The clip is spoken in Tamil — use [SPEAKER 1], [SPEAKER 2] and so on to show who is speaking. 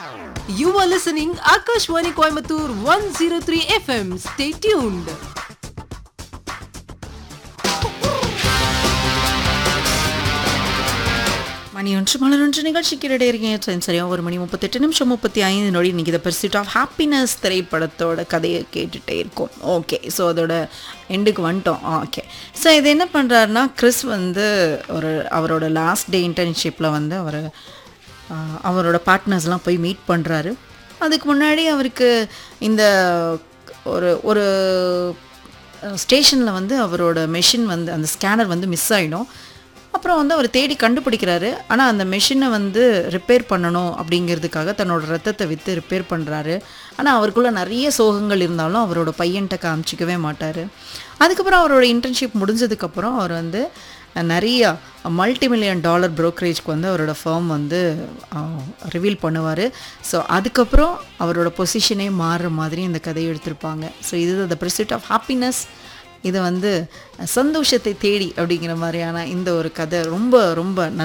[SPEAKER 1] You are listening Akashwani Coimbatore 103 FM. Stay tuned.
[SPEAKER 2] மணி ஒன்று மலர் ஒன்று நிகழ்ச்சிக்கு இடையே இருக்கீங்க சரியா ஒரு மணி முப்பத்தெட்டு நிமிஷம் முப்பத்தி ஐந்து நொடி இன்னைக்கு த பர்சிட் ஆஃப் ஹாப்பினஸ் திரைப்படத்தோட கதையை கேட்டுட்டே இருக்கோம் ஓகே ஸோ அதோட எண்டுக்கு வந்துட்டோம் ஓகே ஸோ இது என்ன பண்ணுறாருனா கிறிஸ் வந்து ஒரு அவரோட லாஸ்ட் டே இன்டர்ன்ஷிப்பில் வந்து அவர் ஆஹ், அவரோட பார்ட்னர்ஸ்லாம் போய் மீட் பண்ணுறாரு அதுக்கு முன்னாடி அவருக்கு இந்த ஒரு ஒரு ஸ்டேஷனில் வந்து அவரோட மெஷின் வந்து அந்த ஸ்கேனர் வந்து மிஸ் ஆகிடும் அப்புறம் வந்து அவர் தேடி கண்டுபிடிக்கிறாரு ஆனால் அந்த மெஷினை வந்து ரிப்பேர் பண்ணணும் அப்படிங்கிறதுக்காக தன்னோட ரத்தத்தை விற்று ரிப்பேர் பண்ணுறாரு ஆனால் அவருக்குள்ளே நிறைய சோகங்கள் இருந்தாலும் அவரோட பையன்கிட்ட காமிச்சிக்கவே மாட்டார் அதுக்கப்புறம் அவரோட இன்டர்ன்ஷிப் முடிஞ்சதுக்கப்புறம் அவர் வந்து நிறைய மல்டி மில்லியன் டாலர் ப்ரோக்கரேஜ்க்கு வந்து அவரோட ஃபர்ம் வந்து ரிவீல் பண்ணுவார் ஸோ அதுக்கப்புறம் அவரோட பொசிஷனே மாறுற மாதிரி இந்த கதையை எடுத்திருப்பாங்க ஸோ இது த pursuit ஆஃப் ஹாப்பினஸ் இது வந்து சந்தோஷத்தை தேடி அப்படிங்கிற மாதிரியான இந்த ஒரு கதை ரொம்ப ரொம்ப நல்ல